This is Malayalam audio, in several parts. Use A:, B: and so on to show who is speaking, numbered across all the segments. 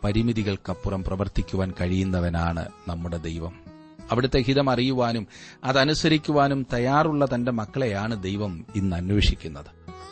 A: പരിമിതികൾക്കപ്പുറം പ്രവർത്തിക്കുവാൻ കഴിയുന്നവനാണ് നമ്മുടെ ദൈവം അവിടുത്തെ ഹിതം അറിയുവാനും അതനുസരിക്കുവാനും തയ്യാറുള്ള തന്റെ മക്കളെയാണ് ദൈവം ഇന്ന് അന്വേഷിക്കുന്നത്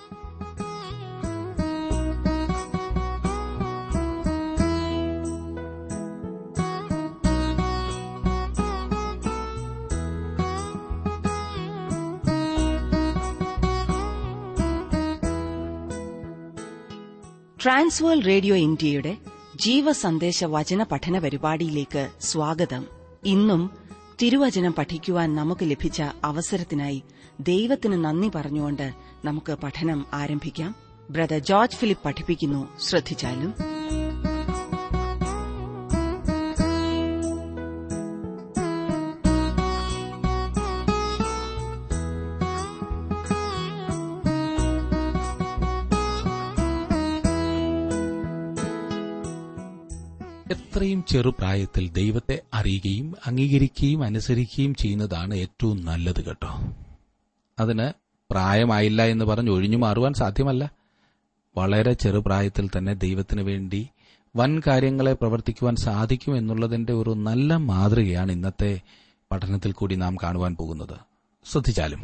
B: ട്രാൻസ്വേൾ റേഡിയോ ഇന്ത്യയുടെ ജീവസന്ദേശ വചന പഠന പരിപാടിയിലേക്ക് സ്വാഗതം ഇന്നും തിരുവചനം പഠിക്കുവാൻ നമുക്ക് ലഭിച്ച അവസരത്തിനായി ദൈവത്തിന് നന്ദി പറഞ്ഞുകൊണ്ട് നമുക്ക് പഠനം ആരംഭിക്കാം ബ്രദർ ജോർജ് ഫിലിപ്പ് പഠിപ്പിക്കുന്നു ശ്രദ്ധിച്ചാലും
A: എത്രയും ചെറുപ്രായത്തിൽ ദൈവത്തെ അറിയുകയും അംഗീകരിക്കുകയും അനുസരിക്കുകയും ചെയ്യുന്നതാണ് ഏറ്റവും നല്ലത് കേട്ടോ അതിന് പ്രായമായില്ല എന്ന് പറഞ്ഞ് ഒഴിഞ്ഞു മാറുവാൻ സാധ്യമല്ല വളരെ ചെറുപ്രായത്തിൽ തന്നെ ദൈവത്തിന് വേണ്ടി വൻ കാര്യങ്ങളെ പ്രവർത്തിക്കുവാൻ സാധിക്കും എന്നുള്ളതിന്റെ ഒരു നല്ല മാതൃകയാണ് ഇന്നത്തെ പഠനത്തിൽ കൂടി നാം കാണുവാൻ പോകുന്നത് ശ്രദ്ധിച്ചാലും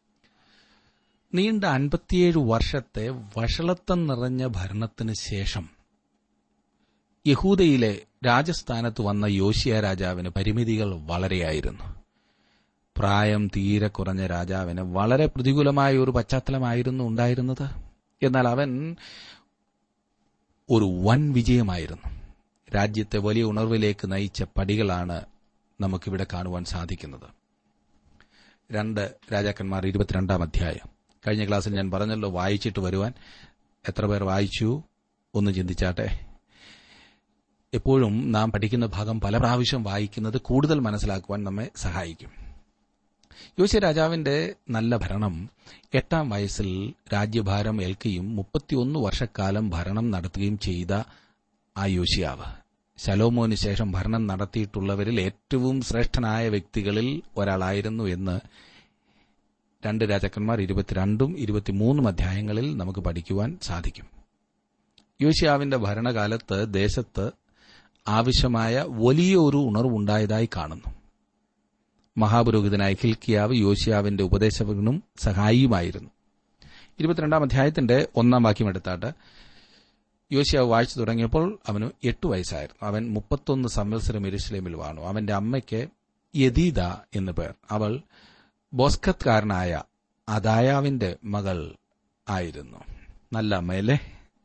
A: നീണ്ട അൻപത്തിയേഴ് വർഷത്തെ വഷളത്തം നിറഞ്ഞ ഭരണത്തിന് ശേഷം യഹൂദയിലെ രാജസ്ഥാനത്ത് വന്ന യോശിയ രാജാവിന് പരിമിതികൾ വളരെയായിരുന്നു പ്രായം തീരെ കുറഞ്ഞ രാജാവിന് വളരെ പ്രതികൂലമായ ഒരു പശ്ചാത്തലമായിരുന്നു ഉണ്ടായിരുന്നത് എന്നാൽ അവൻ ഒരു വൻ വിജയമായിരുന്നു രാജ്യത്തെ വലിയ ഉണർവിലേക്ക് നയിച്ച പടികളാണ് നമുക്കിവിടെ കാണുവാൻ സാധിക്കുന്നത് രണ്ട് രാജാക്കന്മാർ ഇരുപത്തിരണ്ടാം അധ്യായം കഴിഞ്ഞ ക്ലാസ്സിൽ ഞാൻ പറഞ്ഞല്ലോ വായിച്ചിട്ട് വരുവാൻ എത്ര പേർ വായിച്ചു ഒന്ന് ചിന്തിച്ചാട്ടെ എപ്പോഴും നാം പഠിക്കുന്ന ഭാഗം പല പ്രാവശ്യം വായിക്കുന്നത് കൂടുതൽ മനസ്സിലാക്കുവാൻ നമ്മെ സഹായിക്കും യോശി രാജാവിന്റെ നല്ല ഭരണം എട്ടാം വയസ്സിൽ രാജ്യഭാരം ഏൽക്കുകയും മുപ്പത്തിയൊന്ന് വർഷക്കാലം ഭരണം നടത്തുകയും ചെയ്ത ആ യോശിയാവ് ശലോമോന് ശേഷം ഭരണം നടത്തിയിട്ടുള്ളവരിൽ ഏറ്റവും ശ്രേഷ്ഠനായ വ്യക്തികളിൽ ഒരാളായിരുന്നു എന്ന് രണ്ട് രാജാക്കന്മാർ ഇരുപത്തിരണ്ടും ഇരുപത്തിമൂന്നും അധ്യായങ്ങളിൽ നമുക്ക് പഠിക്കുവാൻ സാധിക്കും യോശിയാവിന്റെ ഭരണകാലത്ത് ദേശത്ത് ആവശ്യമായ വലിയ ഒരു ഉണർവുണ്ടായതായി കാണുന്നു മഹാപുരോഹിതനായ ഹിൽക്കിയാവ് യോശിയാവിന്റെ ഉപദേശകനും സഹായിയുമായിരുന്നു ഇരുപത്തിരണ്ടാം അധ്യായത്തിന്റെ ഒന്നാം വാക്യം എടുത്താട്ട് യോശിയാവ് വായിച്ചു തുടങ്ങിയപ്പോൾ അവന് എട്ടു വയസ്സായിരുന്നു അവൻ മുപ്പത്തൊന്ന് സംവത്സരം എരുസലേമിൽ വാണു അവന്റെ അമ്മയ്ക്ക് യദീദ എന്നു പേർ അവൾ ബോസ്കത്കാരനായ അദായാവിന്റെ മകൾ ആയിരുന്നു നല്ല അമ്മയല്ലേ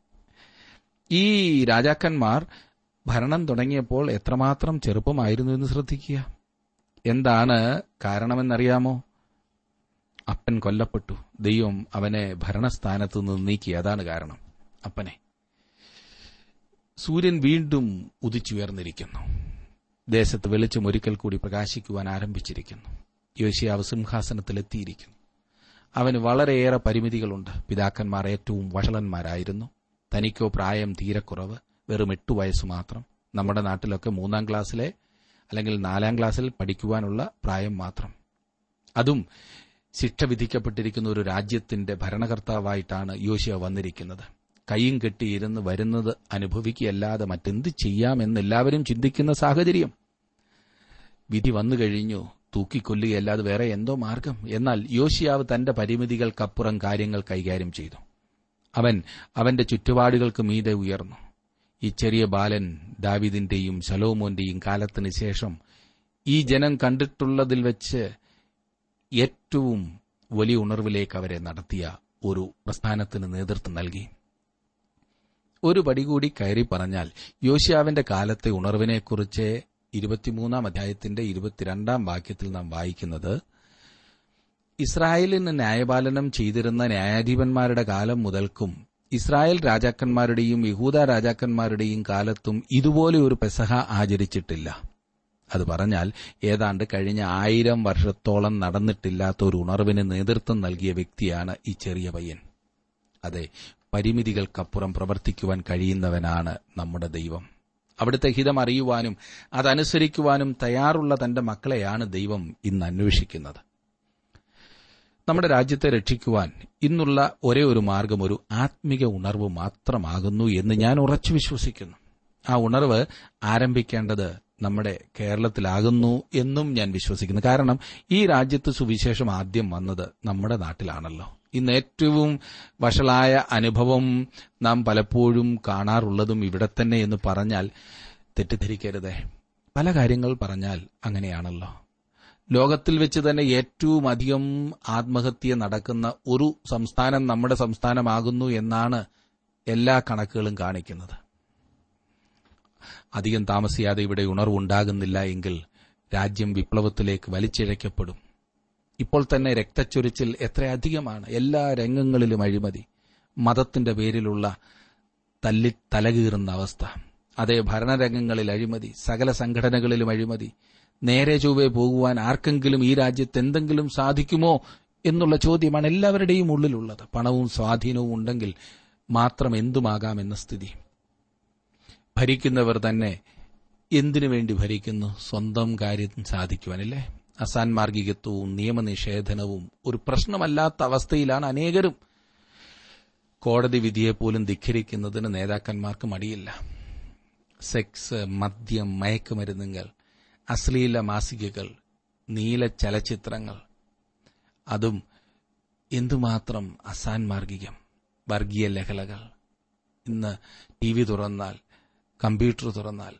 A: ഈ രാജാക്കന്മാർ ഭരണം തുടങ്ങിയപ്പോൾ എത്രമാത്രം ചെറുപ്പമായിരുന്നു എന്ന് ശ്രദ്ധിക്കുക എന്താണ് കാരണമെന്നറിയാമോ അപ്പൻ കൊല്ലപ്പെട്ടു ദൈവം അവനെ ഭരണസ്ഥാനത്ത് നിന്ന് നീക്കി അതാണ് കാരണം അപ്പനെ സൂര്യൻ വീണ്ടും ഉദിച്ചുയർന്നിരിക്കുന്നു ദേശത്ത് വെളിച്ചം ഒരിക്കൽ കൂടി പ്രകാശിക്കുവാൻ ആരംഭിച്ചിരിക്കുന്നു യോശിയാവ് സിംഹാസനത്തിലെത്തിയിരിക്കുന്നു അവന് വളരെയേറെ പരിമിതികളുണ്ട് പിതാക്കന്മാർ ഏറ്റവും വഷളന്മാരായിരുന്നു തനിക്കോ പ്രായം തീരെ കുറവ് വെറും എട്ടു വയസ്സ് മാത്രം നമ്മുടെ നാട്ടിലൊക്കെ മൂന്നാം ക്ലാസ്സിലെ അല്ലെങ്കിൽ നാലാം ക്ലാസ്സിൽ പഠിക്കുവാനുള്ള പ്രായം മാത്രം അതും ശിക്ഷ വിധിക്കപ്പെട്ടിരിക്കുന്ന ഒരു രാജ്യത്തിന്റെ ഭരണകർത്താവായിട്ടാണ് യോശിയ വന്നിരിക്കുന്നത് കൈയും കെട്ടിയിരുന്ന് വരുന്നത് അനുഭവിക്കുകയല്ലാതെ മറ്റെന്ത് ചെയ്യാമെന്ന് എല്ലാവരും ചിന്തിക്കുന്ന സാഹചര്യം വിധി വന്നു കഴിഞ്ഞു തൂക്കിക്കൊല്ലുകയല്ലാതെ വേറെ എന്തോ മാർഗം എന്നാൽ യോശിയാവ് തന്റെ പരിമിതികൾക്കപ്പുറം കാര്യങ്ങൾ കൈകാര്യം ചെയ്തു അവൻ അവന്റെ ചുറ്റുപാടുകൾക്ക് മീതെ ഉയർന്നു ഈ ചെറിയ ബാലൻ ദാവിദിന്റെയും ശലോമോന്റെയും കാലത്തിന് ശേഷം ഈ ജനം കണ്ടിട്ടുള്ളതിൽ വെച്ച് ഏറ്റവും വലിയ ഉണർവിലേക്ക് അവരെ നടത്തിയ ഒരു പ്രസ്ഥാനത്തിന് നേതൃത്വം നൽകി ഒരു പടി കൂടി കയറി പറഞ്ഞാൽ യോശിയാവിന്റെ കാലത്തെ ഉണർവിനെക്കുറിച്ച് ഇരുപത്തിമൂന്നാം അധ്യായത്തിന്റെ ഇരുപത്തിരണ്ടാം വാക്യത്തിൽ നാം വായിക്കുന്നത് ഇസ്രായേലിന് ന്യായപാലനം ചെയ്തിരുന്ന ന്യായാധിപന്മാരുടെ കാലം മുതൽക്കും ഇസ്രായേൽ രാജാക്കന്മാരുടെയും യഹൂദ രാജാക്കന്മാരുടെയും കാലത്തും ഇതുപോലെ ഒരു പെസഹ ആചരിച്ചിട്ടില്ല അത് പറഞ്ഞാൽ ഏതാണ്ട് കഴിഞ്ഞ ആയിരം വർഷത്തോളം നടന്നിട്ടില്ലാത്ത ഒരു ഉണർവിന് നേതൃത്വം നൽകിയ വ്യക്തിയാണ് ഈ ചെറിയ പയ്യൻ അതെ പരിമിതികൾക്കപ്പുറം പ്രവർത്തിക്കുവാൻ കഴിയുന്നവനാണ് നമ്മുടെ ദൈവം അവിടുത്തെ ഹിതം അറിയുവാനും അതനുസരിക്കുവാനും തയ്യാറുള്ള തന്റെ മക്കളെയാണ് ദൈവം ഇന്ന് അന്വേഷിക്കുന്നത് നമ്മുടെ രാജ്യത്തെ രക്ഷിക്കുവാൻ ഇന്നുള്ള ഒരേ ഒരു മാർഗം ഒരു ആത്മിക ഉണർവ് മാത്രമാകുന്നു എന്ന് ഞാൻ ഉറച്ചു വിശ്വസിക്കുന്നു ആ ഉണർവ് ആരംഭിക്കേണ്ടത് നമ്മുടെ കേരളത്തിലാകുന്നു എന്നും ഞാൻ വിശ്വസിക്കുന്നു കാരണം ഈ രാജ്യത്ത് സുവിശേഷം ആദ്യം വന്നത് നമ്മുടെ നാട്ടിലാണല്ലോ ഇന്ന് ഏറ്റവും വഷളായ അനുഭവം നാം പലപ്പോഴും കാണാറുള്ളതും ഇവിടെ തന്നെ എന്ന് പറഞ്ഞാൽ തെറ്റിദ്ധരിക്കരുതേ പല കാര്യങ്ങൾ പറഞ്ഞാൽ അങ്ങനെയാണല്ലോ ലോകത്തിൽ വെച്ച് തന്നെ ഏറ്റവും അധികം ആത്മഹത്യ നടക്കുന്ന ഒരു സംസ്ഥാനം നമ്മുടെ സംസ്ഥാനമാകുന്നു എന്നാണ് എല്ലാ കണക്കുകളും കാണിക്കുന്നത് അധികം താമസിയാതെ ഇവിടെ ഉണർവുണ്ടാകുന്നില്ല എങ്കിൽ രാജ്യം വിപ്ലവത്തിലേക്ക് വലിച്ചിഴക്കപ്പെടും ഇപ്പോൾ തന്നെ രക്തച്ചൊരിച്ചിൽ എത്രയധികമാണ് എല്ലാ രംഗങ്ങളിലും അഴിമതി മതത്തിന്റെ പേരിലുള്ള തല്ലി തലകീറുന്ന അവസ്ഥ അതേ ഭരണരംഗങ്ങളിൽ അഴിമതി സകല സംഘടനകളിലും അഴിമതി നേരെ ചൊവ്വെ പോകുവാൻ ആർക്കെങ്കിലും ഈ രാജ്യത്ത് എന്തെങ്കിലും സാധിക്കുമോ എന്നുള്ള ചോദ്യമാണ് എല്ലാവരുടെയും ഉള്ളിലുള്ളത് പണവും സ്വാധീനവും ഉണ്ടെങ്കിൽ മാത്രം എന്തുമാകാമെന്ന സ്ഥിതി ഭരിക്കുന്നവർ തന്നെ എന്തിനു വേണ്ടി ഭരിക്കുന്നു സ്വന്തം കാര്യം സാധിക്കുവാനല്ലേ അസാൻമാർഗികത്വവും നിയമനിഷേധനവും ഒരു പ്രശ്നമല്ലാത്ത അവസ്ഥയിലാണ് അനേകരും കോടതി വിധിയെപ്പോലും ധിഖരിക്കുന്നതിന് നേതാക്കന്മാർക്ക് മടിയില്ല സെക്സ് മദ്യം മയക്കുമരുന്നുകൾ അശ്ലീല മാസികകൾ നീല ചലച്ചിത്രങ്ങൾ അതും എന്തുമാത്രം അസാൻമാർഗികം വർഗീയ ലഹളകൾ ഇന്ന് ടി വി തുറന്നാൽ കമ്പ്യൂട്ടർ തുറന്നാൽ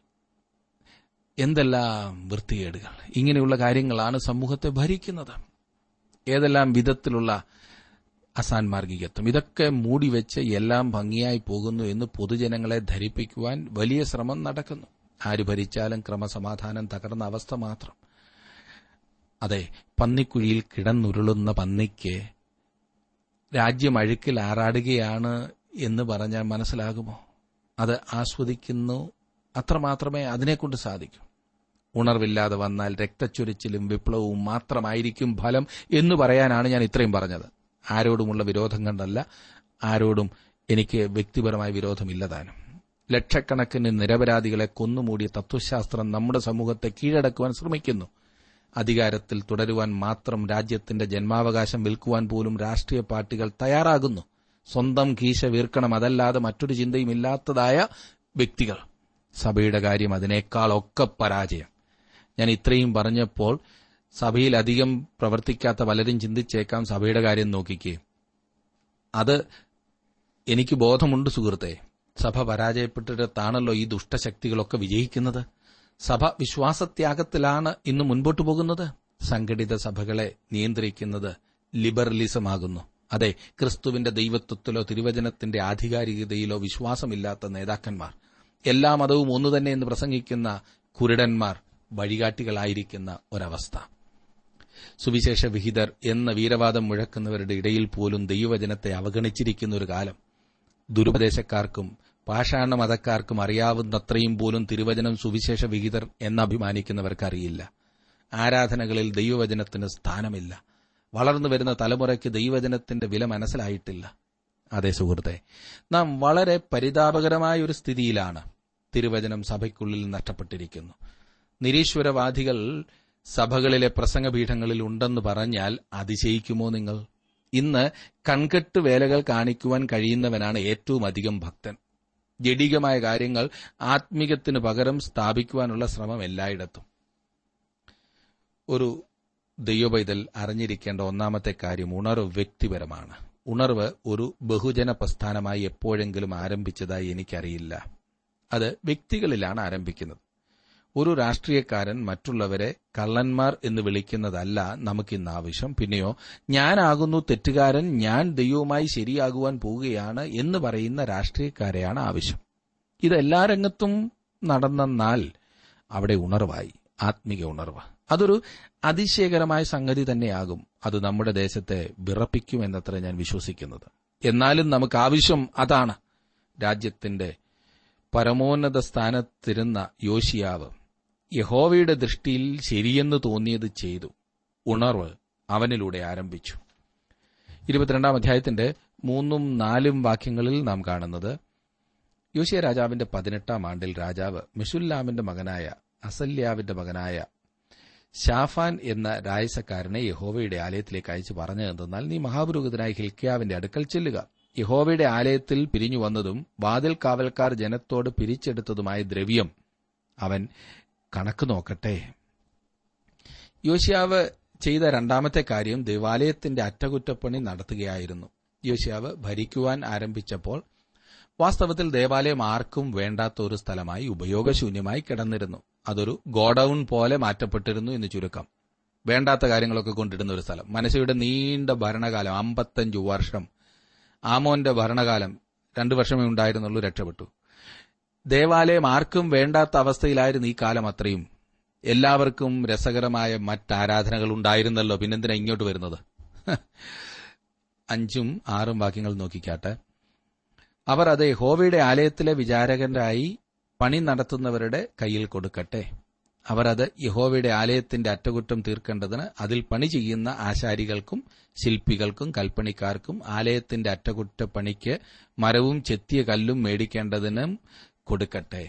A: എന്തെല്ലാം വൃത്തികേടുകൾ ഇങ്ങനെയുള്ള കാര്യങ്ങളാണ് സമൂഹത്തെ ഭരിക്കുന്നത് ഏതെല്ലാം വിധത്തിലുള്ള അസാൻമാർഗികത്വം ഇതൊക്കെ മൂടിവെച്ച് എല്ലാം ഭംഗിയായി പോകുന്നു എന്ന് പൊതുജനങ്ങളെ ധരിപ്പിക്കുവാൻ വലിയ ശ്രമം നടക്കുന്നു ആര് ഭരിച്ചാലും ക്രമസമാധാനം തകർന്ന അവസ്ഥ മാത്രം അതെ പന്നിക്കുഴിയിൽ കിടന്നുരുളുന്ന പന്നിക്ക് രാജ്യം അഴുക്കിൽ ആറാടുകയാണ് എന്ന് പറഞ്ഞാൽ മനസ്സിലാകുമോ അത് ആസ്വദിക്കുന്നു അത്രമാത്രമേ അതിനെക്കൊണ്ട് സാധിക്കൂ ഉണർവില്ലാതെ വന്നാൽ രക്തച്ചൊരിച്ചിലും വിപ്ലവവും മാത്രമായിരിക്കും ഫലം എന്ന് പറയാനാണ് ഞാൻ ഇത്രയും പറഞ്ഞത് ആരോടുമുള്ള വിരോധം കണ്ടല്ല ആരോടും എനിക്ക് വ്യക്തിപരമായ വിരോധമില്ലതാനും ലക്ഷക്കണക്കിന് നിരപരാധികളെ കൊന്നുമൂടിയ തത്വശാസ്ത്രം നമ്മുടെ സമൂഹത്തെ കീഴടക്കുവാൻ ശ്രമിക്കുന്നു അധികാരത്തിൽ തുടരുവാൻ മാത്രം രാജ്യത്തിന്റെ ജന്മാവകാശം വിൽക്കുവാൻ പോലും രാഷ്ട്രീയ പാർട്ടികൾ തയ്യാറാകുന്നു സ്വന്തം കീശ വീർക്കണം അതല്ലാതെ മറ്റൊരു ചിന്തയും ഇല്ലാത്തതായ വ്യക്തികൾ സഭയുടെ കാര്യം അതിനേക്കാളൊക്കെ പരാജയം ഞാൻ ഇത്രയും പറഞ്ഞപ്പോൾ സഭയിൽ അധികം പ്രവർത്തിക്കാത്ത പലരും ചിന്തിച്ചേക്കാം സഭയുടെ കാര്യം നോക്കിക്കേ അത് എനിക്ക് ബോധമുണ്ട് സുഹൃത്തെ സഭ പരാജയപ്പെട്ടിടത്താണല്ലോ ഈ ദുഷ്ടശക്തികളൊക്കെ വിജയിക്കുന്നത് സഭ വിശ്വാസത്യാഗത്തിലാണ് ഇന്ന് മുൻപോട്ടു പോകുന്നത് സംഘടിത സഭകളെ നിയന്ത്രിക്കുന്നത് ലിബറലിസമാകുന്നു അതെ ക്രിസ്തുവിന്റെ ദൈവത്വത്തിലോ തിരുവചനത്തിന്റെ ആധികാരികതയിലോ വിശ്വാസമില്ലാത്ത നേതാക്കന്മാർ എല്ലാ മതവും ഒന്നു തന്നെ എന്ന് പ്രസംഗിക്കുന്ന കുരുടന്മാർ വഴികാട്ടികളായിരിക്കുന്ന ഒരവസ്ഥ സുവിശേഷ വിഹിതർ എന്ന വീരവാദം മുഴക്കുന്നവരുടെ ഇടയിൽ പോലും ദൈവവചനത്തെ അവഗണിച്ചിരിക്കുന്ന ഒരു കാലം ദുരുപദേശക്കാർക്കും പാഷാണ മതക്കാർക്കും അറിയാവുന്നത്രയും പോലും തിരുവചനം സുവിശേഷ വിഹിതർ എന്ന് അഭിമാനിക്കുന്നവർക്കറിയില്ല ആരാധനകളിൽ ദൈവവചനത്തിന് സ്ഥാനമില്ല വളർന്നു വരുന്ന തലമുറയ്ക്ക് ദൈവവചനത്തിന്റെ വില മനസ്സിലായിട്ടില്ല അതെ സുഹൃത്തെ നാം വളരെ പരിതാപകരമായ ഒരു സ്ഥിതിയിലാണ് തിരുവചനം സഭയ്ക്കുള്ളിൽ നഷ്ടപ്പെട്ടിരിക്കുന്നു നിരീശ്വരവാദികൾ സഭകളിലെ പ്രസംഗപീഠങ്ങളിൽ ഉണ്ടെന്ന് പറഞ്ഞാൽ അതിശയിക്കുമോ നിങ്ങൾ ഇന്ന് കൺകെട്ട് വേലകൾ കാണിക്കുവാൻ കഴിയുന്നവനാണ് ഏറ്റവും അധികം ഭക്തൻ ജഡികമായ കാര്യങ്ങൾ ആത്മീകത്തിന് പകരം സ്ഥാപിക്കുവാനുള്ള ശ്രമം എല്ലായിടത്തും ഒരു ദൈവപൈതൽ അറിഞ്ഞിരിക്കേണ്ട ഒന്നാമത്തെ കാര്യം ഉണർവ് വ്യക്തിപരമാണ് ഉണർവ് ഒരു ബഹുജന പ്രസ്ഥാനമായി എപ്പോഴെങ്കിലും ആരംഭിച്ചതായി എനിക്കറിയില്ല അത് വ്യക്തികളിലാണ് ആരംഭിക്കുന്നത് ഒരു രാഷ്ട്രീയക്കാരൻ മറ്റുള്ളവരെ കള്ളന്മാർ എന്ന് വിളിക്കുന്നതല്ല നമുക്കിന്ന് ആവശ്യം പിന്നെയോ ഞാനാകുന്നു തെറ്റുകാരൻ ഞാൻ ദൈവവുമായി ശരിയാകുവാൻ പോവുകയാണ് എന്ന് പറയുന്ന രാഷ്ട്രീയക്കാരെയാണ് ആവശ്യം ഇത് എല്ലാ രംഗത്തും നടന്നെന്നാൽ അവിടെ ഉണർവായി ആത്മീക ഉണർവ് അതൊരു അതിശയകരമായ സംഗതി തന്നെയാകും അത് നമ്മുടെ ദേശത്തെ വിറപ്പിക്കുമെന്നത്ര ഞാൻ വിശ്വസിക്കുന്നത് എന്നാലും നമുക്ക് ആവശ്യം അതാണ് രാജ്യത്തിന്റെ പരമോന്നത സ്ഥാനത്തിരുന്ന യോശിയാവ് യഹോവയുടെ ദൃഷ്ടിയിൽ ശരിയെന്ന് തോന്നിയത് ചെയ്തു ഉണർവ് അവനിലൂടെ ആരംഭിച്ചു ഇരുപത്തിരണ്ടാം അധ്യായത്തിന്റെ മൂന്നും നാലും വാക്യങ്ങളിൽ നാം കാണുന്നത് യോശിയ രാജാവിന്റെ പതിനെട്ടാം ആണ്ടിൽ രാജാവ് മിഷുല്ലാമിന്റെ മകനായ അസല്യാവിന്റെ മകനായ ഷാഫാൻ എന്ന രായസക്കാരനെ യഹോവയുടെ ആലയത്തിലേക്ക് അയച്ചു പറഞ്ഞതെന്നാൽ നീ മഹാപുരോഹിതനായ ഹിൽക്കിയാവിന്റെ അടുക്കൽ ചെല്ലുക യഹോവയുടെ ആലയത്തിൽ പിരിഞ്ഞു വന്നതും വാതിൽ കാവൽക്കാർ ജനത്തോട് പിരിച്ചെടുത്തതുമായ ദ്രവ്യം അവൻ കണക്ക് നോക്കട്ടെ യോശിയാവ് ചെയ്ത രണ്ടാമത്തെ കാര്യം ദേവാലയത്തിന്റെ അറ്റകുറ്റപ്പണി നടത്തുകയായിരുന്നു യോശിയാവ് ഭരിക്കുവാൻ ആരംഭിച്ചപ്പോൾ വാസ്തവത്തിൽ ദേവാലയം ആർക്കും വേണ്ടാത്ത ഒരു സ്ഥലമായി ഉപയോഗശൂന്യമായി കിടന്നിരുന്നു അതൊരു ഗോഡൌൺ പോലെ മാറ്റപ്പെട്ടിരുന്നു എന്ന് ചുരുക്കം വേണ്ടാത്ത കാര്യങ്ങളൊക്കെ കൊണ്ടിടുന്ന ഒരു സ്ഥലം മനസ്സയുടെ നീണ്ട ഭരണകാലം അമ്പത്തഞ്ചു വർഷം ആമോന്റെ ഭരണകാലം രണ്ടു വർഷമേ ഉണ്ടായിരുന്നുള്ളൂ രക്ഷപ്പെട്ടു ദേവാലയം ആർക്കും വേണ്ടാത്ത അവസ്ഥയിലായിരുന്നു ഈ കാലം അത്രയും എല്ലാവർക്കും രസകരമായ മറ്റാരാധനകൾ ഉണ്ടായിരുന്നല്ലോ പിന്നെന്തിനാ ഇങ്ങോട്ട് വരുന്നത് അഞ്ചും ആറും വാക്യങ്ങൾ നോക്കിക്കാട്ടെ അവർ അത് യഹോവയുടെ ആലയത്തിലെ വിചാരകരായി പണി നടത്തുന്നവരുടെ കയ്യിൽ കൊടുക്കട്ടെ അവർ അത് യഹോവയുടെ ആലയത്തിന്റെ അറ്റകുറ്റം തീർക്കേണ്ടതിന് അതിൽ പണി ചെയ്യുന്ന ആശാരികൾക്കും ശില്പികൾക്കും കൽപ്പണിക്കാർക്കും ആലയത്തിന്റെ അറ്റകുറ്റപ്പണിക്ക് മരവും ചെത്തിയ കല്ലും മേടിക്കേണ്ടതിനും കൊടുക്കട്ടെ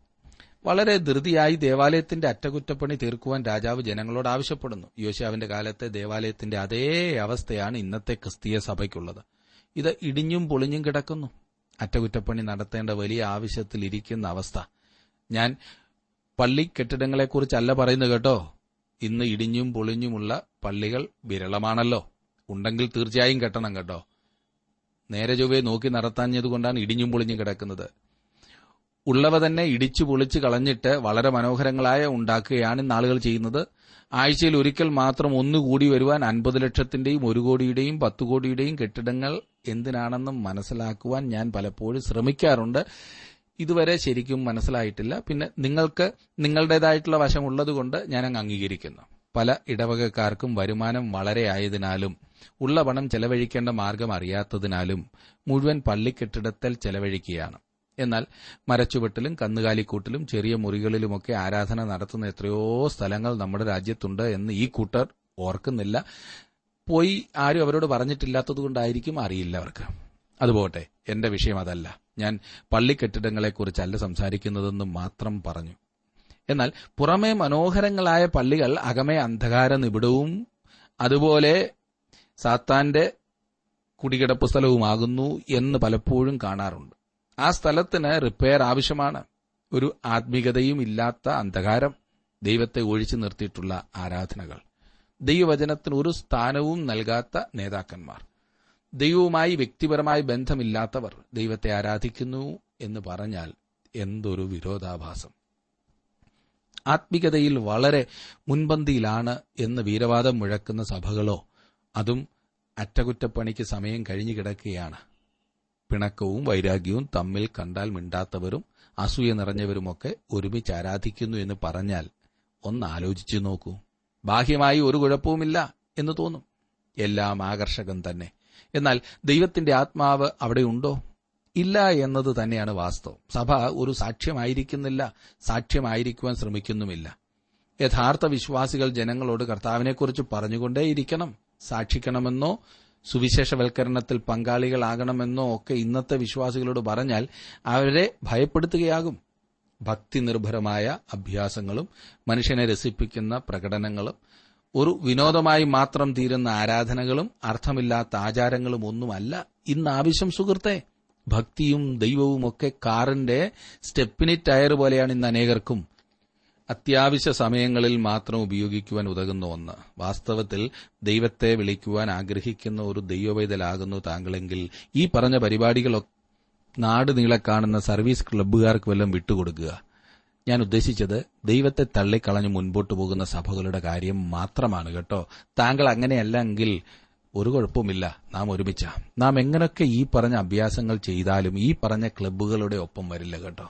A: വളരെ ധൃതിയായി ദേവാലയത്തിന്റെ അറ്റകുറ്റപ്പണി തീർക്കുവാൻ രാജാവ് ജനങ്ങളോട് ആവശ്യപ്പെടുന്നു യോശാവിന്റെ കാലത്തെ ദേവാലയത്തിന്റെ അതേ അവസ്ഥയാണ് ഇന്നത്തെ ക്രിസ്തീയ സഭയ്ക്കുള്ളത് ഇത് ഇടിഞ്ഞും പൊളിഞ്ഞും കിടക്കുന്നു അറ്റകുറ്റപ്പണി നടത്തേണ്ട വലിയ ആവശ്യത്തിലിരിക്കുന്ന അവസ്ഥ ഞാൻ പള്ളി കെട്ടിടങ്ങളെക്കുറിച്ചല്ല പറയുന്നത് കേട്ടോ ഇന്ന് ഇടിഞ്ഞും പൊളിഞ്ഞുമുള്ള പള്ളികൾ വിരളമാണല്ലോ ഉണ്ടെങ്കിൽ തീർച്ചയായും കെട്ടണം കേട്ടോ നേരെ ചൊവ്വേ നോക്കി നടത്താഞ്ഞതുകൊണ്ടാണ് ഇടിഞ്ഞും പൊളിഞ്ഞും കിടക്കുന്നത് ഉള്ളവ തന്നെ ഇടിച്ചു പൊളിച്ച് കളഞ്ഞിട്ട് വളരെ മനോഹരങ്ങളായ ഉണ്ടാക്കുകയാണ് ഇന്ന് ആളുകൾ ചെയ്യുന്നത് ആഴ്ചയിൽ ഒരിക്കൽ മാത്രം ഒന്നുകൂടി വരുവാൻ അൻപത് ലക്ഷത്തിന്റെയും ഒരു കോടിയുടെയും പത്ത് കോടിയുടെയും കെട്ടിടങ്ങൾ എന്തിനാണെന്നും മനസ്സിലാക്കുവാൻ ഞാൻ പലപ്പോഴും ശ്രമിക്കാറുണ്ട് ഇതുവരെ ശരിക്കും മനസ്സിലായിട്ടില്ല പിന്നെ നിങ്ങൾക്ക് നിങ്ങളുടേതായിട്ടുള്ള വശമുള്ളതുകൊണ്ട് ഞാൻ അങ്ങ് അംഗീകരിക്കുന്നു പല ഇടവകക്കാർക്കും വരുമാനം വളരെ ആയതിനാലും ഉള്ള പണം ചെലവഴിക്കേണ്ട മാർഗം അറിയാത്തതിനാലും മുഴുവൻ പള്ളിക്കെട്ടിടത്തിൽ ചെലവഴിക്കുകയാണ് എന്നാൽ മരച്ചുവട്ടിലും കന്നുകാലിക്കൂട്ടിലും ചെറിയ മുറികളിലുമൊക്കെ ആരാധന നടത്തുന്ന എത്രയോ സ്ഥലങ്ങൾ നമ്മുടെ രാജ്യത്തുണ്ട് എന്ന് ഈ കൂട്ടർ ഓർക്കുന്നില്ല പോയി ആരും അവരോട് പറഞ്ഞിട്ടില്ലാത്തതുകൊണ്ടായിരിക്കും അറിയില്ല അവർക്ക് അതുപോട്ടെ എന്റെ വിഷയം അതല്ല ഞാൻ പള്ളിക്കെട്ടിടങ്ങളെക്കുറിച്ചല്ല സംസാരിക്കുന്നതെന്ന് മാത്രം പറഞ്ഞു എന്നാൽ പുറമേ മനോഹരങ്ങളായ പള്ളികൾ അകമേ അന്ധകാര നിബിഡവും അതുപോലെ സാത്താന്റെ കുടികിടപ്പ് സ്ഥലവുമാകുന്നു എന്ന് പലപ്പോഴും കാണാറുണ്ട് ആ സ്ഥലത്തിന് റിപ്പയർ ആവശ്യമാണ് ഒരു ആത്മീകതയും ഇല്ലാത്ത അന്ധകാരം ദൈവത്തെ ഒഴിച്ചു നിർത്തിയിട്ടുള്ള ആരാധനകൾ ദൈവവചനത്തിന് ഒരു സ്ഥാനവും നൽകാത്ത നേതാക്കന്മാർ ദൈവവുമായി വ്യക്തിപരമായ ബന്ധമില്ലാത്തവർ ദൈവത്തെ ആരാധിക്കുന്നു എന്ന് പറഞ്ഞാൽ എന്തൊരു വിരോധാഭാസം ആത്മികതയിൽ വളരെ മുൻപന്തിയിലാണ് എന്ന് വീരവാദം മുഴക്കുന്ന സഭകളോ അതും അറ്റകുറ്റപ്പണിക്ക് സമയം കഴിഞ്ഞു കിടക്കുകയാണ് പിണക്കവും വൈരാഗ്യവും തമ്മിൽ കണ്ടാൽ മിണ്ടാത്തവരും അസൂയ നിറഞ്ഞവരുമൊക്കെ ഒരുമിച്ച് ആരാധിക്കുന്നു എന്ന് പറഞ്ഞാൽ ഒന്ന് ആലോചിച്ചു നോക്കൂ ബാഹ്യമായി ഒരു കുഴപ്പവുമില്ല എന്ന് തോന്നും എല്ലാം ആകർഷകം തന്നെ എന്നാൽ ദൈവത്തിന്റെ ആത്മാവ് അവിടെയുണ്ടോ ഇല്ല എന്നത് തന്നെയാണ് വാസ്തവം സഭ ഒരു സാക്ഷ്യമായിരിക്കുന്നില്ല സാക്ഷ്യമായിരിക്കുവാൻ ശ്രമിക്കുന്നുമില്ല യഥാർത്ഥ വിശ്വാസികൾ ജനങ്ങളോട് കർത്താവിനെക്കുറിച്ച് പറഞ്ഞുകൊണ്ടേയിരിക്കണം സാക്ഷിക്കണമെന്നോ സുവിശേഷവൽക്കരണത്തിൽ പങ്കാളികളാകണമെന്നോ ഒക്കെ ഇന്നത്തെ വിശ്വാസികളോട് പറഞ്ഞാൽ അവരെ ഭയപ്പെടുത്തുകയാകും ഭക്തി നിർഭരമായ അഭ്യാസങ്ങളും മനുഷ്യനെ രസിപ്പിക്കുന്ന പ്രകടനങ്ങളും ഒരു വിനോദമായി മാത്രം തീരുന്ന ആരാധനകളും അർത്ഥമില്ലാത്ത ആചാരങ്ങളും ഒന്നുമല്ല ഇന്ന് ആവശ്യം സുഹൃത്തെ ഭക്തിയും ദൈവവും ഒക്കെ കാറിന്റെ സ്റ്റെപ്പിനി ടയർ പോലെയാണ് ഇന്ന് അനേകർക്കും അത്യാവശ്യ സമയങ്ങളിൽ മാത്രം ഉപയോഗിക്കുവാൻ ഉതകുന്ന ഒന്ന് വാസ്തവത്തിൽ ദൈവത്തെ വിളിക്കുവാൻ ആഗ്രഹിക്കുന്ന ഒരു ദൈവവൈതലാകുന്നു താങ്കളെങ്കിൽ ഈ പറഞ്ഞ പരിപാടികളൊക്കെ നാട് നീളെ കാണുന്ന സർവീസ് ക്ലബ്ബുകാർക്ക് വല്ലതും വിട്ടുകൊടുക്കുക ഞാൻ ഉദ്ദേശിച്ചത് ദൈവത്തെ തള്ളിക്കളഞ്ഞ് മുൻപോട്ട് പോകുന്ന സഭകളുടെ കാര്യം മാത്രമാണ് കേട്ടോ താങ്കൾ അങ്ങനെയല്ലെങ്കിൽ ഒരു കുഴപ്പവുമില്ല നാം ഒരുമിച്ച നാം എങ്ങനെയൊക്കെ ഈ പറഞ്ഞ അഭ്യാസങ്ങൾ ചെയ്താലും ഈ പറഞ്ഞ ക്ലബ്ബുകളുടെ ഒപ്പം വരില്ല കേട്ടോ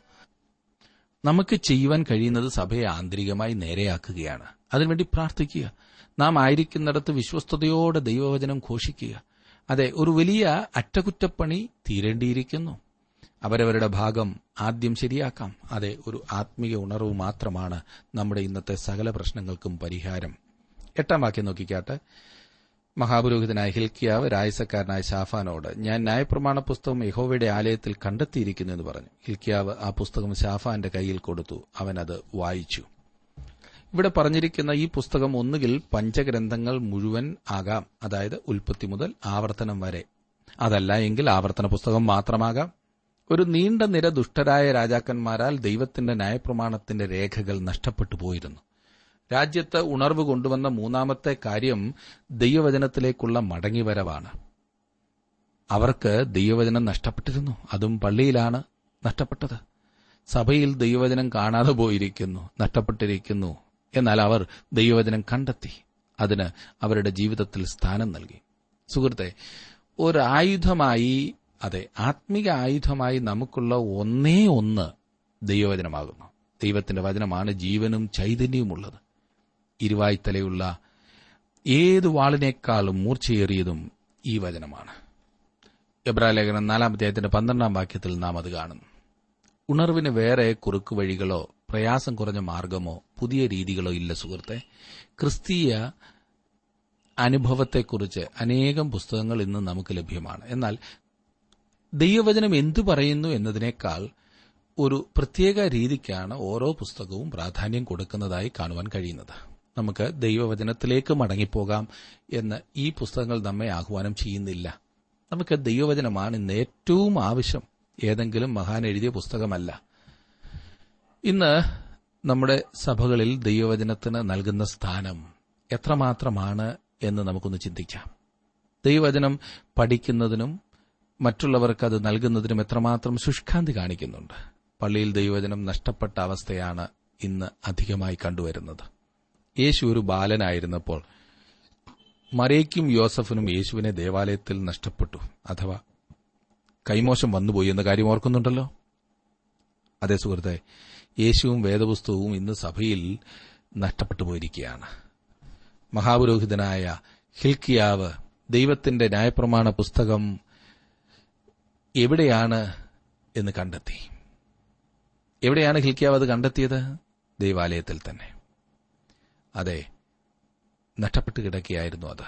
A: നമുക്ക് ചെയ്യുവാൻ കഴിയുന്നത് സഭയെ ആന്തരികമായി നേരെയാക്കുകയാണ് അതിനുവേണ്ടി പ്രാർത്ഥിക്കുക നാം ആയിരിക്കുന്നിടത്ത് വിശ്വസ്തയോടെ ദൈവവചനം ഘോഷിക്കുക അതെ ഒരു വലിയ അറ്റകുറ്റപ്പണി തീരേണ്ടിയിരിക്കുന്നു അവരവരുടെ ഭാഗം ആദ്യം ശരിയാക്കാം അതെ ഒരു ആത്മീയ ഉണർവ് മാത്രമാണ് നമ്മുടെ ഇന്നത്തെ സകല പ്രശ്നങ്ങൾക്കും പരിഹാരം എട്ടാം വാക്യം നോക്കിക്കാട്ടെ മഹാപുരോഹിതനായ ഹിൽക്കിയാവ് രായസക്കാരനായ ഷാഫാനോട് ഞാൻ ന്യായപ്രമാണ പുസ്തകം യഹോവയുടെ ആലയത്തിൽ കണ്ടെത്തിയിരിക്കുന്നു എന്ന് പറഞ്ഞു ഹിൽക്കിയാവ് ആ പുസ്തകം ഷാഫാന്റെ കയ്യിൽ കൊടുത്തു അവൻ അത് വായിച്ചു ഇവിടെ പറഞ്ഞിരിക്കുന്ന ഈ പുസ്തകം ഒന്നുകിൽ പഞ്ചഗ്രന്ഥങ്ങൾ മുഴുവൻ ആകാം അതായത് ഉൽപ്പത്തി മുതൽ ആവർത്തനം വരെ അതല്ല എങ്കിൽ ആവർത്തന പുസ്തകം മാത്രമാകാം ഒരു നീണ്ട നിര ദുഷ്ടരായ രാജാക്കന്മാരാൽ ദൈവത്തിന്റെ ന്യായപ്രമാണത്തിന്റെ രേഖകൾ നഷ്ടപ്പെട്ടു പോയിരുന്നു രാജ്യത്ത് ഉണർവ് കൊണ്ടുവന്ന മൂന്നാമത്തെ കാര്യം ദൈവവചനത്തിലേക്കുള്ള മടങ്ങിവരവാണ് അവർക്ക് ദൈവവചനം നഷ്ടപ്പെട്ടിരുന്നു അതും പള്ളിയിലാണ് നഷ്ടപ്പെട്ടത് സഭയിൽ ദൈവവചനം കാണാതെ പോയിരിക്കുന്നു നഷ്ടപ്പെട്ടിരിക്കുന്നു എന്നാൽ അവർ ദൈവവചനം കണ്ടെത്തി അതിന് അവരുടെ ജീവിതത്തിൽ സ്ഥാനം നൽകി സുഹൃത്തെ ഒരായുധമായി അതെ ആത്മിക ആയുധമായി നമുക്കുള്ള ഒന്നേ ഒന്ന് ദൈവവചനമാകുന്നു ദൈവത്തിന്റെ വചനമാണ് ജീവനും ചൈതന്യവുമുള്ളത് ഇരുവായ്ത്തലയുള്ള ഏത് വാളിനേക്കാളും മൂർച്ചയേറിയതും ഈ വചനമാണ് എബ്രാലേഖനം നാലാം അധ്യായത്തിന്റെ പന്ത്രണ്ടാം വാക്യത്തിൽ നാം അത് കാണുന്നു ഉണർവിന് വേറെ കുറുക്കു വഴികളോ പ്രയാസം കുറഞ്ഞ മാർഗമോ പുതിയ രീതികളോ ഇല്ല സുഹൃത്തെ ക്രിസ്തീയ അനുഭവത്തെക്കുറിച്ച് അനേകം പുസ്തകങ്ങൾ ഇന്ന് നമുക്ക് ലഭ്യമാണ് എന്നാൽ ദൈവവചനം എന്തു പറയുന്നു എന്നതിനേക്കാൾ ഒരു പ്രത്യേക രീതിക്കാണ് ഓരോ പുസ്തകവും പ്രാധാന്യം കൊടുക്കുന്നതായി കാണുവാൻ കഴിയുന്നത് നമുക്ക് ദൈവവചനത്തിലേക്ക് മടങ്ങിപ്പോകാം എന്ന് ഈ പുസ്തകങ്ങൾ നമ്മെ ആഹ്വാനം ചെയ്യുന്നില്ല നമുക്ക് ദൈവവചനമാണ് ഇന്ന് ഏറ്റവും ആവശ്യം ഏതെങ്കിലും മഹാൻ എഴുതിയ പുസ്തകമല്ല ഇന്ന് നമ്മുടെ സഭകളിൽ ദൈവവചനത്തിന് നൽകുന്ന സ്ഥാനം എത്രമാത്രമാണ് എന്ന് നമുക്കൊന്ന് ചിന്തിക്കാം ദൈവവചനം പഠിക്കുന്നതിനും മറ്റുള്ളവർക്ക് അത് നൽകുന്നതിനും എത്രമാത്രം ശുഷ്കാന്തി കാണിക്കുന്നുണ്ട് പള്ളിയിൽ ദൈവവചനം നഷ്ടപ്പെട്ട അവസ്ഥയാണ് ഇന്ന് അധികമായി കണ്ടുവരുന്നത് യേശു ഒരു ബാലനായിരുന്നപ്പോൾ മരയ്ക്കും യോസഫിനും യേശുവിനെ ദേവാലയത്തിൽ നഷ്ടപ്പെട്ടു അഥവാ കൈമോശം വന്നുപോയി എന്ന കാര്യം ഓർക്കുന്നുണ്ടല്ലോ അതേ സുഹൃത്തെ യേശുവും വേദപുസ്തകവും ഇന്ന് സഭയിൽ നഷ്ടപ്പെട്ടു പോയിരിക്കുകയാണ് മഹാപുരോഹിതനായ ഹിൽക്കിയാവ് ദൈവത്തിന്റെ ന്യായപ്രമാണ പുസ്തകം എവിടെയാണ് എന്ന് കണ്ടെത്തി എവിടെയാണ് ഹിൽക്കിയാവ് അത് കണ്ടെത്തിയത് ദൈവാലയത്തിൽ തന്നെ അതെ നഷ്ടപ്പെട്ടു കിടക്കുകയായിരുന്നു അത്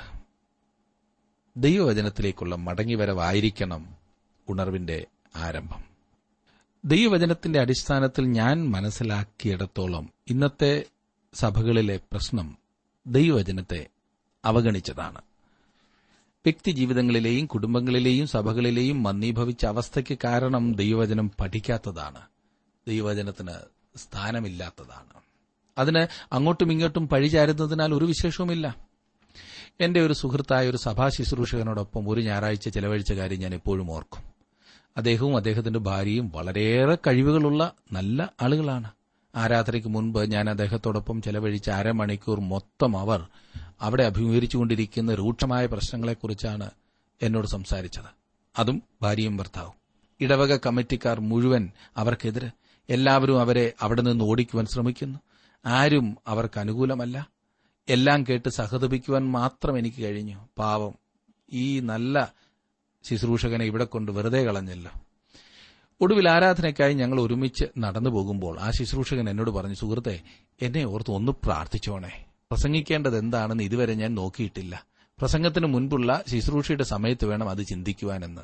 A: ദൈവവചനത്തിലേക്കുള്ള മടങ്ങിവരവായിരിക്കണം ഉണർവിന്റെ ആരംഭം ദൈവവചനത്തിന്റെ അടിസ്ഥാനത്തിൽ ഞാൻ മനസ്സിലാക്കിയിടത്തോളം ഇന്നത്തെ സഭകളിലെ പ്രശ്നം ദൈവവചനത്തെ അവഗണിച്ചതാണ് വ്യക്തി ജീവിതങ്ങളിലെയും കുടുംബങ്ങളിലെയും സഭകളിലെയും മന്ദീഭവിച്ച അവസ്ഥയ്ക്ക് കാരണം ദൈവവചനം പഠിക്കാത്തതാണ് ദൈവവചനത്തിന് സ്ഥാനമില്ലാത്തതാണ് അതിന് അങ്ങോട്ടും ഇങ്ങോട്ടും പഴിചാരുന്നതിനാൽ ഒരു വിശേഷവുമില്ല എന്റെ ഒരു സുഹൃത്തായ ഒരു സഭാ ശുശ്രൂഷകനോടൊപ്പം ഒരു ഞായറാഴ്ച ചെലവഴിച്ച കാര്യം ഞാൻ എപ്പോഴും ഓർക്കും അദ്ദേഹവും അദ്ദേഹത്തിന്റെ ഭാര്യയും വളരെയേറെ കഴിവുകളുള്ള നല്ല ആളുകളാണ് ആരാധനയ്ക്ക് മുൻപ് ഞാൻ അദ്ദേഹത്തോടൊപ്പം ചെലവഴിച്ച അരമണിക്കൂർ മൊത്തം അവർ അവിടെ അഭിമുഖീകരിച്ചുകൊണ്ടിരിക്കുന്ന രൂക്ഷമായ പ്രശ്നങ്ങളെക്കുറിച്ചാണ് എന്നോട് സംസാരിച്ചത് അതും ഭാര്യയും ഭർത്താവും ഇടവക കമ്മിറ്റിക്കാർ മുഴുവൻ അവർക്കെതിരെ എല്ലാവരും അവരെ അവിടെ നിന്ന് ഓടിക്കുവാൻ ശ്രമിക്കുന്നു ആരും അവർക്ക് അനുകൂലമല്ല എല്ലാം കേട്ട് സഹതപിക്കുവാൻ മാത്രം എനിക്ക് കഴിഞ്ഞു പാവം ഈ നല്ല ശുശ്രൂഷകനെ ഇവിടെ കൊണ്ട് വെറുതെ കളഞ്ഞല്ലോ ഒടുവിൽ ആരാധനയ്ക്കായി ഞങ്ങൾ ഒരുമിച്ച് നടന്നു പോകുമ്പോൾ ആ ശുശ്രൂഷകൻ എന്നോട് പറഞ്ഞു സുഹൃത്തെ എന്നെ ഓർത്ത് ഒന്ന് പ്രാർത്ഥിച്ചോണേ പ്രസംഗിക്കേണ്ടത് എന്താണെന്ന് ഇതുവരെ ഞാൻ നോക്കിയിട്ടില്ല പ്രസംഗത്തിന് മുൻപുള്ള ശുശ്രൂഷയുടെ സമയത്ത് വേണം അത് ചിന്തിക്കുവാനെന്ന്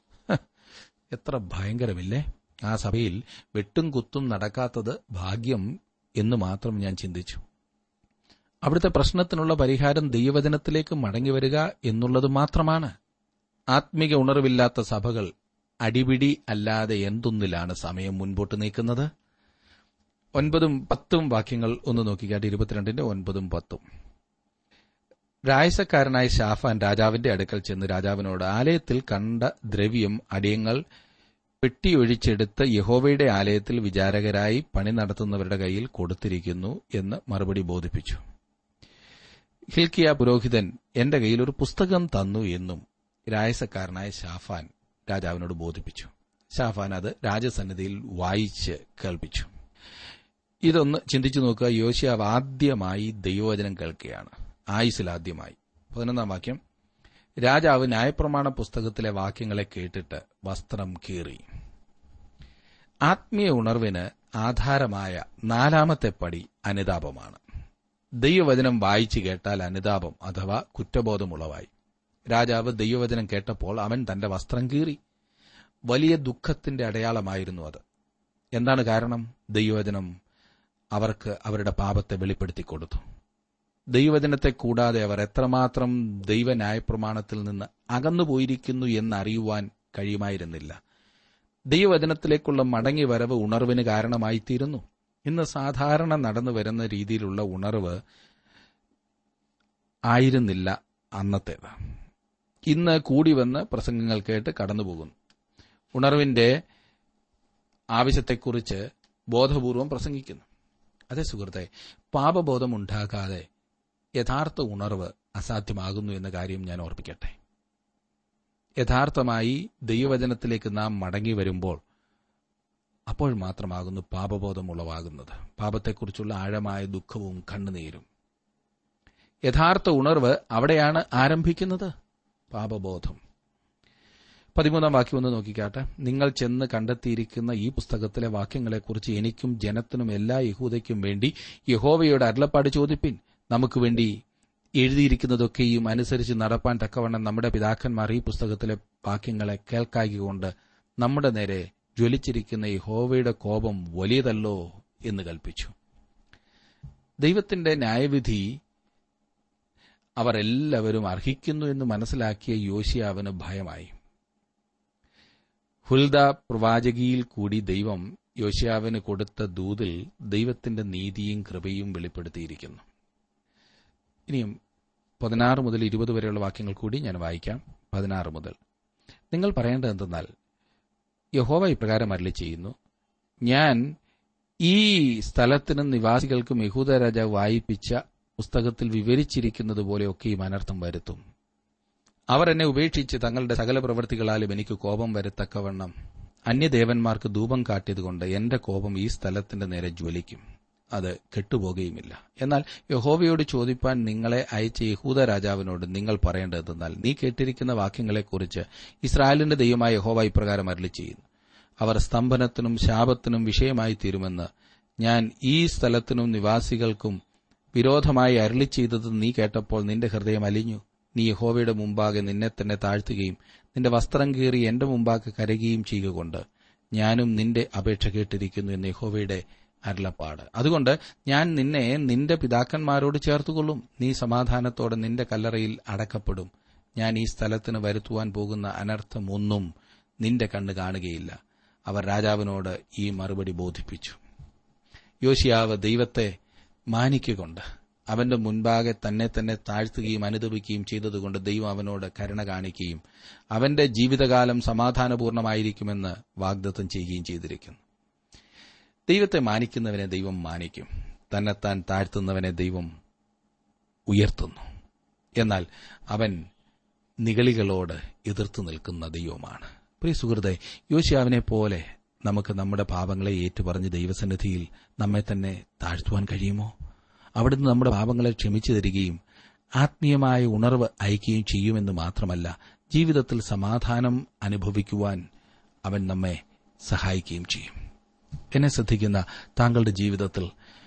A: എത്ര ഭയങ്കരമില്ലേ ആ സഭയിൽ വെട്ടും കുത്തും നടക്കാത്തത് ഭാഗ്യം എന്ന് മാത്രം ഞാൻ ചിന്തിച്ചു അവിടുത്തെ പ്രശ്നത്തിനുള്ള പരിഹാരം ദൈവവചനത്തിലേക്ക് മടങ്ങിവരിക എന്നുള്ളത് മാത്രമാണ് ആത്മിക ഉണർവില്ലാത്ത സഭകൾ അടിപിടി അല്ലാതെ എന്തൊന്നിലാണ് സമയം മുൻപോട്ട് നീക്കുന്നത് ഒൻപതും പത്തും വാക്യങ്ങൾ ഒന്ന് നോക്കിക്കാട്ട് ഇരുപത്തിരണ്ടിന്റെ ഒൻപതും പത്തും രായസക്കാരനായ ഷാഫാൻ രാജാവിന്റെ അടുക്കൽ ചെന്ന് രാജാവിനോട് ആലയത്തിൽ കണ്ട ദ്രവ്യം അടിയങ്ങൾ പെട്ടിയൊഴിച്ചെടുത്ത് യഹോവയുടെ ആലയത്തിൽ വിചാരകരായി പണി നടത്തുന്നവരുടെ കയ്യിൽ കൊടുത്തിരിക്കുന്നു എന്ന് മറുപടി ബോധിപ്പിച്ചു ഹിൽക്കിയ പുരോഹിതൻ എന്റെ കയ്യിൽ ഒരു പുസ്തകം തന്നു എന്നും രായസക്കാരനായ ഷാഫാൻ രാജാവിനോട് ബോധിപ്പിച്ചു ഷാഫാൻ അത് രാജസന്നിധിയിൽ വായിച്ച് കേൾപ്പിച്ചു ഇതൊന്ന് ചിന്തിച്ചു നോക്കുക യോശിയാവ് ആദ്യമായി ദൈവവചനം കേൾക്കുകയാണ് ആയുസിൽ ആദ്യമായി പതിനൊന്നാം വാക്യം രാജാവ് ന്യായപ്രമാണ പുസ്തകത്തിലെ വാക്യങ്ങളെ കേട്ടിട്ട് വസ്ത്രം കീറി ആത്മീയ ഉണർവിന് ആധാരമായ നാലാമത്തെ പടി അനുതാപമാണ് ദൈവവചനം വായിച്ചു കേട്ടാൽ അനുതാപം അഥവാ കുറ്റബോധം ഉളവായി രാജാവ് ദൈവവചനം കേട്ടപ്പോൾ അവൻ തന്റെ വസ്ത്രം കീറി വലിയ ദുഃഖത്തിന്റെ അടയാളമായിരുന്നു അത് എന്താണ് കാരണം ദൈവവചനം അവർക്ക് അവരുടെ പാപത്തെ വെളിപ്പെടുത്തി കൊടുത്തു ദൈവവചനത്തെ കൂടാതെ അവർ എത്രമാത്രം ദൈവന്യായപ്രമാണത്തിൽ നിന്ന് അകന്നുപോയിരിക്കുന്നു എന്നറിയുവാൻ കഴിയുമായിരുന്നില്ല ദൈവവചനത്തിലേക്കുള്ള മടങ്ങി വരവ് ഉണർവിന് കാരണമായിത്തീരുന്നു ഇന്ന് സാധാരണ നടന്നു വരുന്ന രീതിയിലുള്ള ഉണർവ് ആയിരുന്നില്ല അന്നത്തേത് ഇന്ന് കൂടി വന്ന് പ്രസംഗങ്ങൾ കേട്ട് കടന്നുപോകുന്നു ഉണർവിന്റെ ആവശ്യത്തെക്കുറിച്ച് ബോധപൂർവം പ്രസംഗിക്കുന്നു അതേ സുഹൃത്തെ പാപബോധം ഉണ്ടാകാതെ യഥാർത്ഥ ഉണർവ് അസാധ്യമാകുന്നു എന്ന കാര്യം ഞാൻ ഓർപ്പിക്കട്ടെ യഥാർത്ഥമായി ദൈവവചനത്തിലേക്ക് നാം മടങ്ങി വരുമ്പോൾ അപ്പോൾ മാത്രമാകുന്നു പാപബോധം ഉളവാകുന്നത് പാപത്തെക്കുറിച്ചുള്ള ആഴമായ ദുഃഖവും കണ്ണുനീരും യഥാർത്ഥ ഉണർവ് അവിടെയാണ് ആരംഭിക്കുന്നത് പാപബോധം പതിമൂന്നാം വാക്യം ഒന്ന് നോക്കിക്കാട്ടെ നിങ്ങൾ ചെന്ന് കണ്ടെത്തിയിരിക്കുന്ന ഈ പുസ്തകത്തിലെ വാക്യങ്ങളെക്കുറിച്ച് എനിക്കും ജനത്തിനും എല്ലാ യഹൂദയ്ക്കും വേണ്ടി യഹോവയോട് അരുളപ്പാട് ചോദിപ്പിൻ നമുക്ക് വേണ്ടി എഴുതിയിരിക്കുന്നതൊക്കെയും അനുസരിച്ച് നടപ്പാൻ തക്കവണ്ണം നമ്മുടെ പിതാക്കന്മാർ ഈ പുസ്തകത്തിലെ വാക്യങ്ങളെ കേൾക്കാകികൊണ്ട് നമ്മുടെ നേരെ ജ്വലിച്ചിരിക്കുന്ന യഹോവയുടെ കോപം വലിയതല്ലോ എന്ന് കൽപ്പിച്ചു ദൈവത്തിന്റെ ന്യായവിധി അവർ എല്ലാവരും അർഹിക്കുന്നു എന്ന് മനസ്സിലാക്കിയ യോശിയാവിന് ഭയമായി ഹുൽദ പ്രവാചകിയിൽ കൂടി ദൈവം യോശിയാവിന് കൊടുത്ത ദൂതിൽ ദൈവത്തിന്റെ നീതിയും കൃപയും വെളിപ്പെടുത്തിയിരിക്കുന്നു ഇനിയും പതിനാറ് മുതൽ ഇരുപത് വരെയുള്ള വാക്യങ്ങൾ കൂടി ഞാൻ വായിക്കാം പതിനാറ് മുതൽ നിങ്ങൾ പറയേണ്ടത് എന്തെന്നാൽ യഹോവ ഇപ്രകാരം അരളി ചെയ്യുന്നു ഞാൻ ഈ സ്ഥലത്തിനും നിവാസികൾക്കും യഹൂദ രാജാവ് വായിപ്പിച്ച പുസ്തകത്തിൽ വിവരിച്ചിരിക്കുന്നത് പോലെയൊക്കെയും അനർത്ഥം വരുത്തും അവർ എന്നെ ഉപേക്ഷിച്ച് തങ്ങളുടെ സകല പ്രവൃത്തികളാലും എനിക്ക് കോപം വരത്തക്കവണ്ണം അന്യദേവന്മാർക്ക് ധൂപം കാട്ടിയതുകൊണ്ട് എന്റെ കോപം ഈ സ്ഥലത്തിന്റെ നേരെ ജ്വലിക്കും അത് കെട്ടുപോകുകയുമില്ല എന്നാൽ യഹോവയോട് ചോദിപ്പാൻ നിങ്ങളെ അയച്ച യഹൂദ രാജാവിനോട് നിങ്ങൾ പറയേണ്ടതെന്നാൽ നീ കേട്ടിരിക്കുന്ന വാക്യങ്ങളെക്കുറിച്ച് ഇസ്രായേലിന്റെ ദൈവമായ യഹോവ ഇപ്രകാരം അരളി ചെയ്യുന്നു അവർ സ്തംഭനത്തിനും ശാപത്തിനും വിഷയമായി തീരുമെന്ന് ഞാൻ ഈ സ്ഥലത്തിനും നിവാസികൾക്കും വിരോധമായി അരളി ചെയ്തത് നീ കേട്ടപ്പോൾ നിന്റെ ഹൃദയം അലിഞ്ഞു നീ യഹോവയുടെ മുമ്പാകെ നിന്നെ തന്നെ താഴ്ത്തുകയും നിന്റെ വസ്ത്രം കീറി എന്റെ മുമ്പാകെ കരയുകയും ചെയ്യുകൊണ്ട് ഞാനും നിന്റെ അപേക്ഷ കേട്ടിരിക്കുന്നു എന്ന് യഹോവയുടെ അരുളപ്പാട് അതുകൊണ്ട് ഞാൻ നിന്നെ നിന്റെ പിതാക്കന്മാരോട് ചേർത്തുകൊള്ളും നീ സമാധാനത്തോടെ നിന്റെ കല്ലറയിൽ അടക്കപ്പെടും ഞാൻ ഈ സ്ഥലത്തിന് വരുത്തുവാൻ പോകുന്ന അനർത്ഥം ഒന്നും നിന്റെ കണ്ണ് കാണുകയില്ല അവർ രാജാവിനോട് ഈ മറുപടി ബോധിപ്പിച്ചു യോശിയാവ് ദൈവത്തെ മാനിക്കുകൊണ്ട് അവന്റെ മുൻപാകെ തന്നെ തന്നെ താഴ്ത്തുകയും അനുദപിക്കുകയും ചെയ്തതുകൊണ്ട് ദൈവം അവനോട് കരുണ കാണിക്കുകയും അവന്റെ ജീവിതകാലം സമാധാനപൂർണമായിരിക്കുമെന്ന് വാഗ്ദത്തം ചെയ്യുകയും ചെയ്തിരിക്കുന്നു ദൈവത്തെ മാനിക്കുന്നവനെ ദൈവം മാനിക്കും തന്നെത്താൻ താഴ്ത്തുന്നവനെ ദൈവം ഉയർത്തുന്നു എന്നാൽ അവൻ നിഗളികളോട് എതിർത്തു നിൽക്കുന്ന ദൈവമാണ് പ്രിയ സുഹൃത്തെ യോശിയാവിനെ പോലെ നമുക്ക് നമ്മുടെ പാപങ്ങളെ ഏറ്റുപറഞ്ഞ് ദൈവസന്നിധിയിൽ നമ്മെ തന്നെ താഴ്ത്തുവാൻ കഴിയുമോ അവിടുന്ന് നമ്മുടെ പാപങ്ങളെ ക്ഷമിച്ചു തരികയും ആത്മീയമായ ഉണർവ് അയക്കുകയും ചെയ്യുമെന്ന് മാത്രമല്ല ജീവിതത്തിൽ സമാധാനം അനുഭവിക്കുവാൻ അവൻ നമ്മെ സഹായിക്കുകയും ചെയ്യും എന്നെ ശ്രദ്ധിക്കുന്ന താങ്കളുടെ ജീവിതത്തിൽ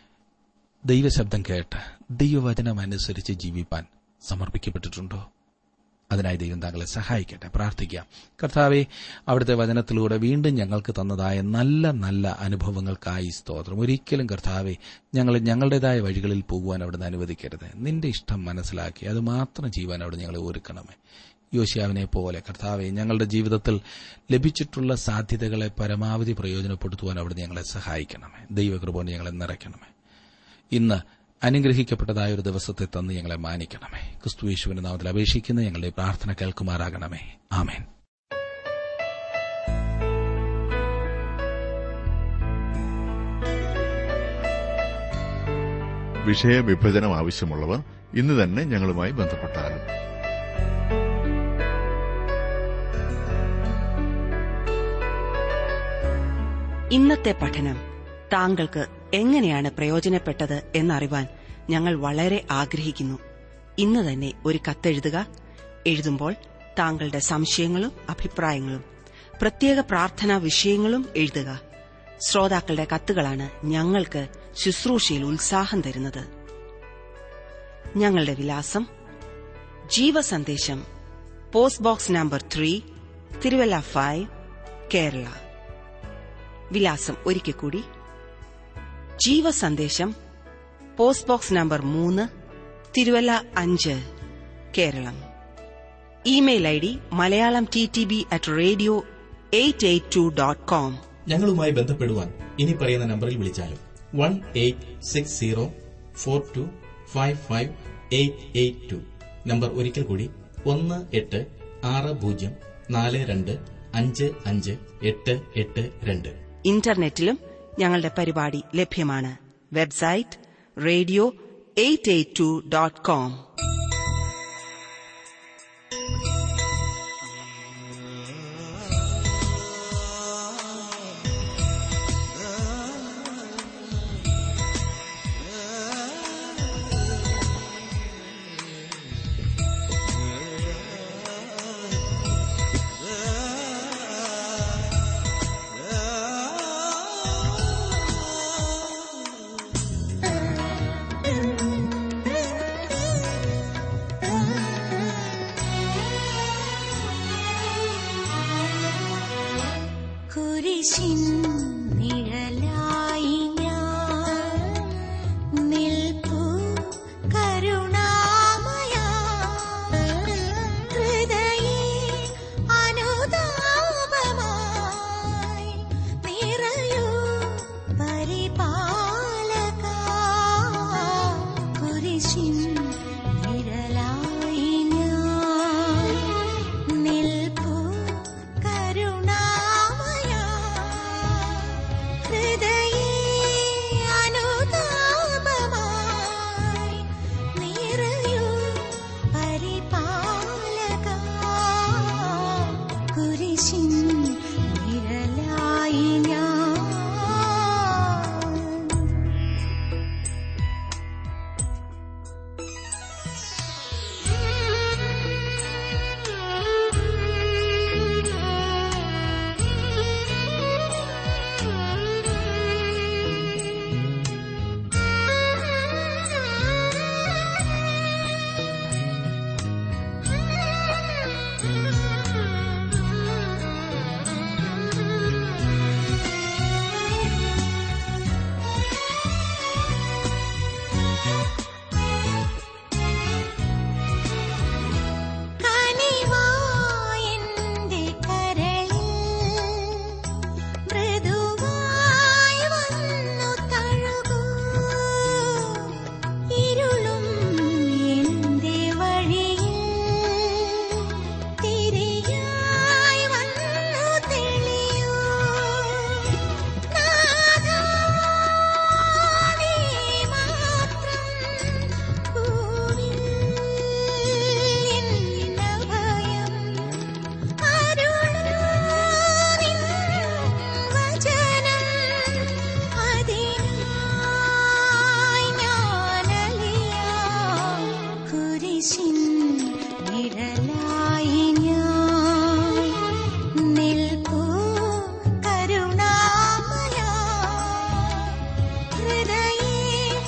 A: ദൈവശബ്ദം കേട്ട് ദൈവവചനമനുസരിച്ച് ജീവിപ്പാൻ സമർപ്പിക്കപ്പെട്ടിട്ടുണ്ടോ അതിനായി ദൈവം താങ്കളെ സഹായിക്കട്ടെ പ്രാർത്ഥിക്കാം കർത്താവെ അവിടുത്തെ വചനത്തിലൂടെ വീണ്ടും ഞങ്ങൾക്ക് തന്നതായ നല്ല നല്ല അനുഭവങ്ങൾക്കായി സ്തോത്രം ഒരിക്കലും കർത്താവെ ഞങ്ങൾ ഞങ്ങളുടേതായ വഴികളിൽ പോകുവാൻ അവിടുന്ന് അനുവദിക്കരുത് നിന്റെ ഇഷ്ടം മനസ്സിലാക്കി അത് മാത്രം ചെയ്യുവാൻ അവിടെ ഞങ്ങളെ ഒരുക്കണമേ യോശിയാവിനെ പോലെ കർത്താവെ ഞങ്ങളുടെ ജീവിതത്തിൽ ലഭിച്ചിട്ടുള്ള സാധ്യതകളെ പരമാവധി പ്രയോജനപ്പെടുത്തുവാൻ അവിടെ ഞങ്ങളെ സഹായിക്കണമേ ദൈവകൃപോണ്ട് ഞങ്ങളെ നിറയ്ക്കണമേ ഇന്ന് അനുഗ്രഹിക്കപ്പെട്ടതായ ഒരു ദിവസത്തെ തന്ന് ഞങ്ങളെ മാനിക്കണമേ ക്രിസ്തു യേശുവിന്റെ നാമത്തിൽ അപേക്ഷിക്കുന്ന ഞങ്ങളുടെ പ്രാർത്ഥന കേൾക്കുമാറാകണമേ ആമേൻ
C: വിഷയവിഭജനം ആവശ്യമുള്ളവർ ഇന്ന് തന്നെ ഞങ്ങളുമായി ബന്ധപ്പെട്ടാലും
B: ഇന്നത്തെ പഠനം താങ്കൾക്ക് എങ്ങനെയാണ് പ്രയോജനപ്പെട്ടത് എന്നറിവാൻ ഞങ്ങൾ വളരെ ആഗ്രഹിക്കുന്നു ഇന്ന് തന്നെ ഒരു കത്തെഴുതുക എഴുതുമ്പോൾ താങ്കളുടെ സംശയങ്ങളും അഭിപ്രായങ്ങളും പ്രത്യേക പ്രാർത്ഥനാ വിഷയങ്ങളും എഴുതുക ശ്രോതാക്കളുടെ കത്തുകളാണ് ഞങ്ങൾക്ക് ശുശ്രൂഷയിൽ ഉത്സാഹം തരുന്നത് ഞങ്ങളുടെ വിലാസം ജീവസന്ദേശം post box number three Thiruvalla five Kerala വിലാസം ഒരിക്കൽ കൂടി ജീവസന്ദേശം പോസ്റ്റ് ബോക്സ് നമ്പർ മൂന്ന് തിരുവല്ല അഞ്ച് Keralam email I D Malayalam T T B at radio eight eight two dot com
D: ഞങ്ങളുമായി ബന്ധപ്പെടുവാൻ ഇനി പറയുന്ന നമ്പറിൽ വിളിച്ചാലും one eight six zero four two five five eight eight two number ഒരിക്കൽ കൂടി ഒന്ന് എട്ട് ആറ് പൂജ്യം നാല് രണ്ട് അഞ്ച് അഞ്ച് എട്ട് എട്ട് രണ്ട്
B: ഇന്റർനെറ്റിലും ഞങ്ങളുടെ പരിപാടി ലഭ്യമാണ് website radio eight eight two dot com
E: കുരിശിൻ നിഴലായി ഞാൻ നിൽപ്പു കരുണാമയ ഹൃദയേ അനുതാപമായി നിറയൂ പരിപാലക കുരിശിൻ നിഴലായി ഞാൻ നിൽപ്പു കരുണാമയ ഹൃദയേ അനുതാപമായി നിറയൂ പരിപാലക കുരിശിൻ നിഴലായി ഞാൻ കനിവായെന്റെ കരളിൽ മൃദുവായി വന്നു തഴുകൂ ഇരുളും എന്റെ വഴിയിൽ തിരിയായി വന്നു തെളിയൂ നാഥാ നീ മാത്രം ഭൂവിൽ എന്നഭയം അരുളൂ നിൻ വചനം അതിനായി ഞാനലിയാം കുരിശിൻ നിഴലായി ഞാൻ നിൽപ്പൂ കരുണാമയ ഹൃദയേ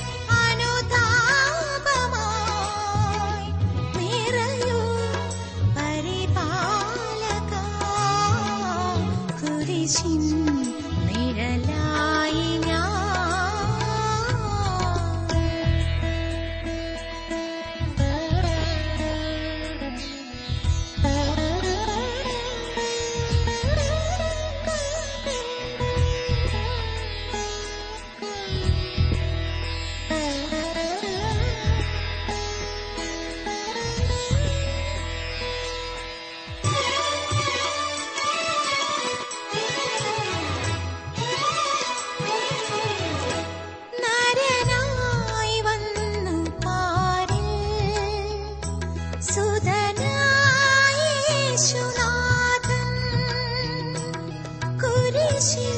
E: അനുതാപമായി നിറയൂ പരിപാലക കുരിശിൻ നിഴലായി ഞാൻ നരനായി വന്നു പാരിൽ സുതനായ യേശുനാഥൻ കുരിശിൽ